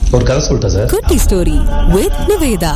ஒரு கதை சொல்லிட்டேன் சார் குட்டி ஸ்டோரி வித் நிவேதா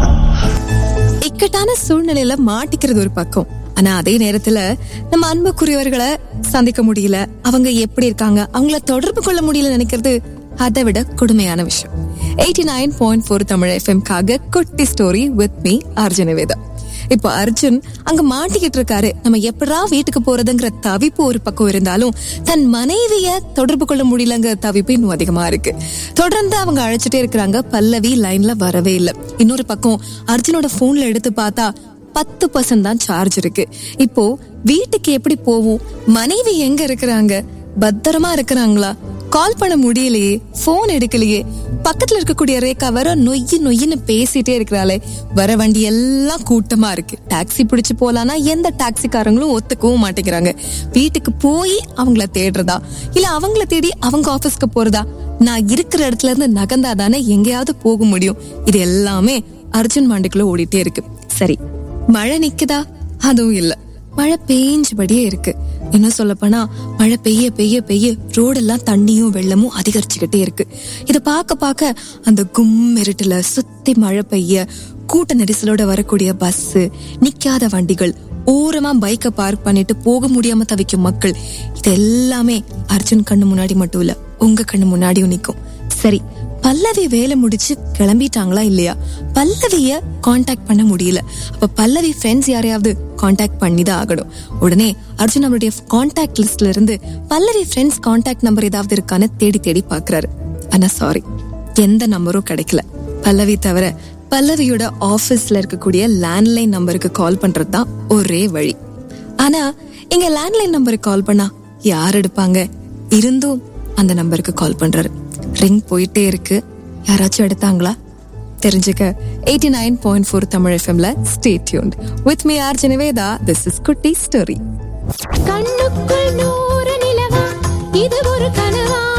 இக்கட்டான சூழ்நிலையில மாட்டிக்கிறது ஒரு பக்கம் ஆனா அதே நேரத்துல நம்ம அன்புக்குரியவர்களை சந்திக்க முடியல அவங்க எப்படி இருக்காங்க அவங்கள தொடர்பு கொள்ள முடியல நினைக்கிறது அதை விட கொடுமையான விஷயம் eighty nine point four Tamil எஃப்எம்காக Kutty story with me Arjun Niveda இப்போ அர்ஜுன் அங்க மாட்டிக்கிட்டு இருக்காரு நம்ம எப்படா வீட்டுக்கு போறதுங்கிற தவிப்பு ஒரு பக்கம் இருந்தாலும் தன் மனைவிய தொடர்பு கொள்ள முடியலங்கிற தவிப்பு இன்னும் அதிகமா இருக்கு தொடர்ந்து அவங்க அழைச்சிட்டே இருக்கிறாங்க பல்லவி லைன்ல வரவே இல்லை இன்னொரு பக்கம் அர்ஜுனோட போன்ல எடுத்து பார்த்தா பத்து பர்சன்ட் தான் சார்ஜ் இருக்கு இப்போ வீட்டுக்கு எப்படி போவோம் மனைவி எங்க இருக்கிறாங்க பத்திரமா இருக்கிறாங்களா கால் பண்ண முடியலையே போன் எடுக்கலையே பக்கத்துல இருக்கக்கூடிய ரேகா வர நொய்யு நொய்யுன்னு பேசிட்டே இருக்கிறாளே வர வண்டி எல்லாம் கூட்டமா இருக்கு டாக்ஸி பிடிச்சு போலான்னா எந்த டாக்ஸிக்காரங்களும் ஒத்துக்கவும் மாட்டேங்கிறாங்க வீட்டுக்கு போய் அவங்கள தேடுறதா இல்ல அவங்கள தேடி அவங்க ஆபீஸ்க்கு போறதா நான் இருக்கிற இடத்துல இருந்து நகர்ந்தா தானே எங்கேயாவது போக முடியும் இது எல்லாமே அர்ஜுன் மாண்டுக்குள்ள ஓடிட்டே இருக்கு சரி மழை நிக்குதா அதுவும் இல்ல மழை பெய்ஞ்சபடியே இருக்கு என்ன சொல்ல போனா மழை பெய்ய பெய்ய பெய்ய ரோடெல்லாம் தண்ணியும் வெள்ளமும் அதிகரிச்சுக்கிட்டே இருக்கு இத பார்க்க பார்க்க அந்த கும் இருட்டுல சுத்தி மழை பெய்ய கூட்ட நெரிசலோட வரக்கூடிய பஸ் நிக்காத வண்டிகள் ஓரமா பைக்கை பார்க் பண்ணிட்டு போக முடியாம தவிக்கும் மக்கள் இது எல்லாமே அர்ஜுன் கண்ணு முன்னாடி மட்டும் இல்ல உங்க கண்ணு முன்னாடியும் நிக்கும் சரி பல்லவி வேலை முடிச்சு கிளம்பிட்டாங்களா இல்லையா பல்லவிய காண்டாக்ட் பண்ண முடியல அப்ப பல்லவி ஃப்ரெண்ட்ஸ் யாரையாவது காண்டாக்ட் பண்ணி தான் ஆகணும் உடனே அர்ஜுன் அவருடைய காண்டாக்ட் லிஸ்ட்ல இருந்து பல்லவி ஃப்ரெண்ட்ஸ் காண்டாக்ட் நம்பர் ஏதாவது இருக்கான்னு தேடி தேடி பாக்குறாரு ஆனா சாரி எந்த நம்பரும் கிடைக்கல பல்லவி தவிர பல்லவியோட ஆபீஸ்ல இருக்கக்கூடிய லேண்ட்லைன் நம்பருக்கு கால் பண்றது தான் ஒரே வழி ஆனா இங்க லேண்ட்லைன் நம்பருக்கு கால் பண்ணா யார் எடுப்பாங்க இருந்தும் அந்த நம்பருக்கு கால் பண்றாரு ரிங் போயிட்டே இருக்கு யாராச்சும் எடுத்தாங்களா தெரிஞ்சுக்க eighty nine point four Tamil எஃப்எம்ல stay tuned with me R ஜெனவேதா திஸ் இஸ் குட்டி ஸ்டோரி கண்ணுக்குள் நூறு நிலவா இது ஒரு கனவா